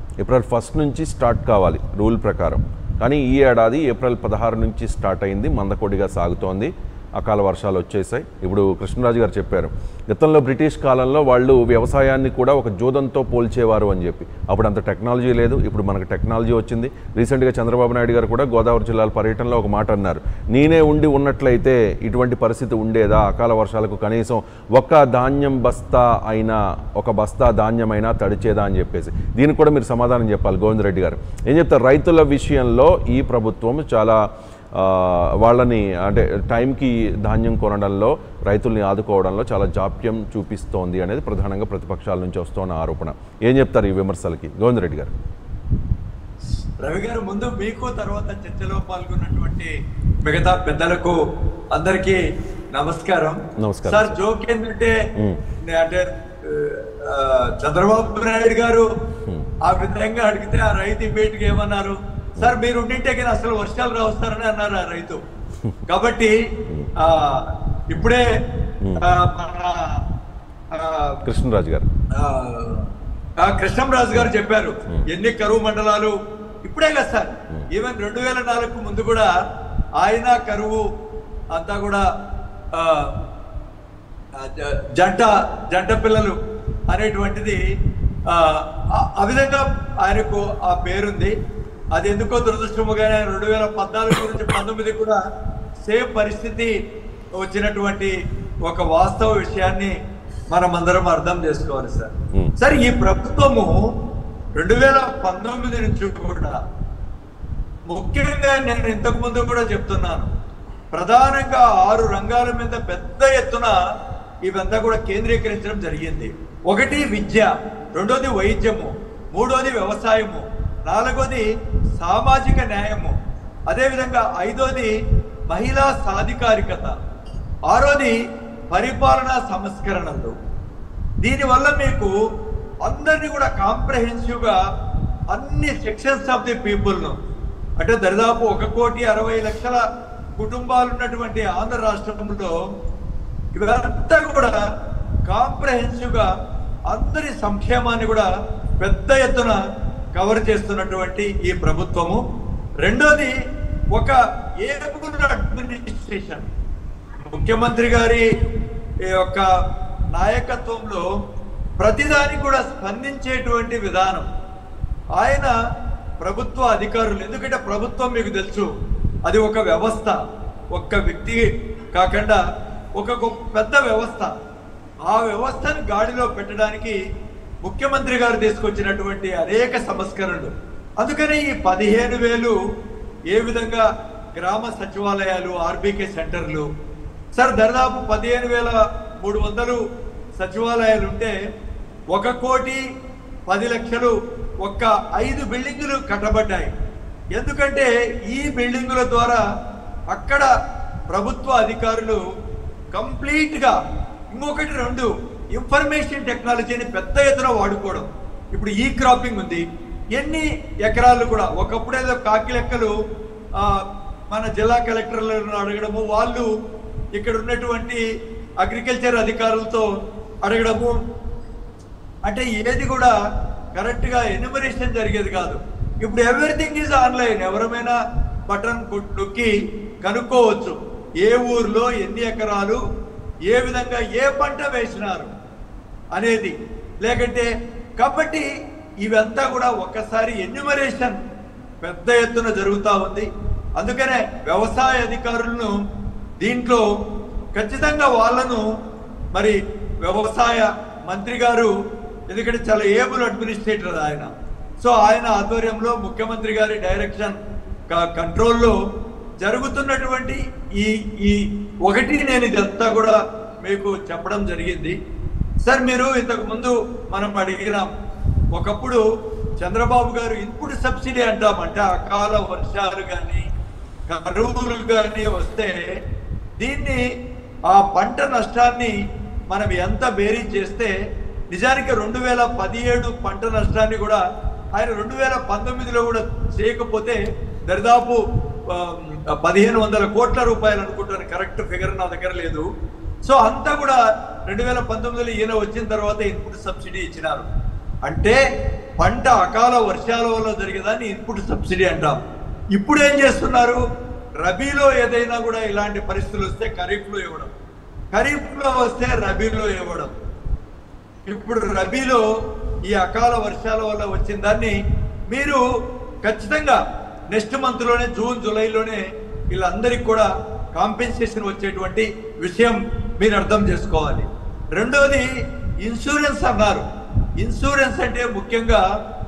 April first నుంచి start కావాలి rule ప్రకారం కానీ ఈ ఏడాది ఏప్రిల్ పదహారు నుంచి స్టార్ట్ అయింది మందకొడిగా సాగుతోంది అకాల వర్షాలు వచ్చేసాయి ఇప్పుడు కృష్ణరాజు గారు చెప్పారు గతంలో బ్రిటిష్ కాలంలో వాళ్ళు వ్యవసాయాన్ని కూడా ఒక జూదంతో పోల్చేవారు అని చెప్పి అప్పుడు అంత టెక్నాలజీ లేదు ఇప్పుడు మనకు టెక్నాలజీ వచ్చింది రీసెంట్గా చంద్రబాబు నాయుడు గారు కూడా గోదావరి జిల్లాల పర్యటనలో ఒక మాట అన్నారు నేనే ఉండి ఉన్నట్లయితే ఇటువంటి పరిస్థితి ఉండేదా అకాల వర్షాలకు కనీసం ఒక్క ధాన్యం బస్తా అయినా ఒక బస్తా ధాన్యమైనా తడిచేదా అని చెప్పేసి దీనికి కూడా మీరు సమాధానం చెప్పాలి గోవింద్ రెడ్డి గారు ఏం చెప్తారు రైతుల విషయంలో ఈ ప్రభుత్వం చాలా ఆ, వాళ్ళని అంటే టైంకి ధాన్యం కొనడంలో రైతుల్ని ఆదుకోవడంలో చాలా జాప్యం చూపిస్తోంది అనేది ప్రధానంగా ప్రతిపక్షాల నుంచి వస్తున్న ఆరోపణ ఏం చెప్తారు ఈ విమర్శలకి గోవింద్ రెడ్డి గారు రవి గారు ముందు మీకు తర్వాత చర్చలో పాల్గొన్నటువంటి మిగతా పెద్దలకు అందరికీ నమస్కారం నమస్కారం, సార్ సార్. జోక్ ఏంటంటే మ్మ్. నే- అంటే ఆ, చంద్రబాబు నాయుడు గారు ఆ విధంగా అడిగితే ఆ రైతు ఇమీడియట్ ఏమన్నారు సార్ మీరు ఉండింటే కానీ అసలు వర్షాలు రావస్తారని అన్నారు ఆ రైతు కాబట్టి ఆ ఇప్పుడే ఆ, మన ఆ, కృష్ణరాజు గారు ఆ, ఆ కృష్ణంరాజు గారు చెప్పారు ఎన్ని కరువు మండలాలు ఇప్పుడే కదా సార్ ఈవెన్ రెండు వేల నాలుగు ముందు కూడా ఆయన కరువు అంతా కూడా ఆ, ఆ, జ- జంట జంట పిల్లలు అనేటువంటిది ఆ, ఆ- ఆ విధంగా ఆయనకు ఆ పేరుంది అది ఎందుకో దురదృష్టముగానే రెండు వేల పద్నాలుగు నుంచి పంతొమ్మిది కూడా సేమ్ పరిస్థితి వచ్చినటువంటి ఒక వాస్తవ విషయాన్ని మనం అందరం అర్థం చేసుకోవాలి సార్ Hmm. సార్ ఈ ప్రభుత్వము రెండు వేల పంతొమ్మిది నుంచి కూడా ముఖ్యంగా నేను ఇంతకు ముందు కూడా చెప్తున్నాను ప్రధానంగా ఆరు రంగాల మీద పెద్ద ఎత్తున ఇవంతా కూడా కేంద్రీకరించడం జరిగింది ఒకటి విద్య రెండోది వైద్యము మూడోది వ్యవసాయము నాలుగోది సామాజిక న్యాయము అదేవిధంగా ఐదోది మహిళా సాధికారికత ఆరోది పరిపాలనా సంస్కరణలు దీనివల్ల మీకు అందరినీ కూడా కాంప్రహెన్సివ్ గా అన్ని సెక్షన్స్ ఆఫ్ ది పీపుల్ ను అంటే దరిదాపు ఒక కోటి అరవై లక్షల కుటుంబాలు ఉన్నటువంటి ఆంధ్ర రాష్ట్రంలో ఇవంతా కూడా కాంప్రహెన్సివ్ గా అందరి సంక్షేమాన్ని కూడా పెద్ద ఎత్తున కవర్ చేస్తున్నటువంటి ఈ ప్రభుత్వము రెండోది ఒక ఏబుల్ అడ్మినిస్ట్రేషన్ ముఖ్యమంత్రి గారి ఈ యొక్క నాయకత్వంలో ప్రతిదానికి కూడా స్పందించేటువంటి విధానం ఆయన ప్రభుత్వ అధికారులు ఎందుకంటే ప్రభుత్వం మీకు తెలుసు అది ఒక వ్యవస్థ ఒక్క వ్యక్తి కాకుండా ఒక గొప్ప పెద్ద వ్యవస్థ ఆ వ్యవస్థను గాడిలో పెట్టడానికి ముఖ్యమంత్రి గారు తీసుకొచ్చినటువంటి అనేక సంస్కరణలు అందుకని ఈ పదిహేను వేలు ఏ విధంగా గ్రామ సచివాలయాలు ఆర్బీకే సెంటర్లు సార్ దాదాపు పదిహేను వేల మూడు వందలు సచివాలయాలు ఉంటే ఒక కోటి పది లక్షలు ఒక్క ఐదు బిల్డింగులు కట్టబడ్డాయి ఎందుకంటే ఈ బిల్డింగుల ద్వారా అక్కడ ప్రభుత్వ అధికారులు కంప్లీట్ గా ఇంకొకటి రెండు ఇన్ఫర్మేషన్ టెక్నాలజీని పెద్ద ఎత్తున వాడుకోవడం ఇప్పుడు ఈ క్రాపింగ్ ఉంది ఎన్ని ఎకరాలు కూడా ఒకప్పుడు ఏదో కాకి లెక్కలు ఆ, మన జిల్లా కలెక్టర్లను అడగడము వాళ్ళు ఇక్కడ ఉన్నటువంటి అగ్రికల్చర్ అధికారులతో అడగడము అంటే ఏది కూడా కరెక్ట్ గా ఎన్యుమరేషన్ జరిగేది కాదు ఇప్పుడు ఎవ్రీథింగ్ ఈజ్ ఆన్లైన్ ఎవరమైనా బటన్ కొట్- నొక్కి కనుక్కోవచ్చు ఏ ఊర్లో ఎన్ని ఎకరాలు ఏ విధంగా ఏ పంట వేసినారు అనేది లేకంటే కాబట్టి ఇవంతా కూడా ఒక్కసారి ఎన్యుమరేషన్ పెద్ద ఎత్తున జరుగుతూ ఉంది అందుకనే వ్యవసాయ అధికారులను దీంట్లో ఖచ్చితంగా వాళ్ళను మరి వ్యవసాయ మంత్రి గారు ఎందుకంటే చాలా ఏబుల్ అడ్మినిస్ట్రేటర్ ఆయన సో ఆయన ఆధ్వర్యంలో ముఖ్యమంత్రి గారి డైరెక్షన్ క- కంట్రోల్లో జరుగుతున్నటువంటి ఈ ఈ ఒకటి నేను ఇదంతా కూడా మీకు చెప్పడం జరిగింది సార్ మీరు ఇంతకు ముందు మనం అడిగినాం ఒకప్పుడు చంద్రబాబు గారు ఇన్పుట్ సబ్సిడీ అంటామంటే అకాల వర్షాలు కానీ కరువులు కానీ వస్తే దీన్ని ఆ పంట నష్టాన్ని మనం ఎంత బేరీ చేస్తే నిజానికి రెండు వేల పదిహేడు పంట నష్టాన్ని కూడా ఆయన రెండు వేల పంతొమ్మిదిలో కూడా చేయకపోతే దరిదాపు ఆ, పదిహేను వందల కోట్ల రూపాయలు అనుకుంటాను కరెక్ట్ ఫిగర్ నా దగ్గర లేదు సో అంతా కూడా రెండు వేల పంతొమ్మిదిలో ఈయన వచ్చిన తర్వాత ఇన్పుట్ సబ్సిడీ ఇచ్చినారు అంటే పంట అకాల వర్షాల వల్ల జరిగేదాన్ని ఇన్పుట్ సబ్సిడీ అంటాం ఇప్పుడు ఏం చేస్తున్నారు రబీలో ఏదైనా కూడా ఇలాంటి పరిస్థితులు వస్తే ఖరీఫ్లో ఇవ్వడం ఖరీఫ్లో వస్తే రబీలో ఇవ్వడం ఇప్పుడు రబీలో ఈ అకాల వర్షాల వల్ల వచ్చిన దాన్ని మీరు ఖచ్చితంగా నెక్స్ట్ మంత్లోనే జూన్ జూలైలోనే వీళ్ళందరికీ కూడా కాంపెన్సేషన్ వచ్చేటువంటి విషయం మీరు అర్థం చేసుకోవాలి రెండోది ఇన్సూరెన్స్ అన్నారు ఇన్సూరెన్స్ అంటే ముఖ్యంగా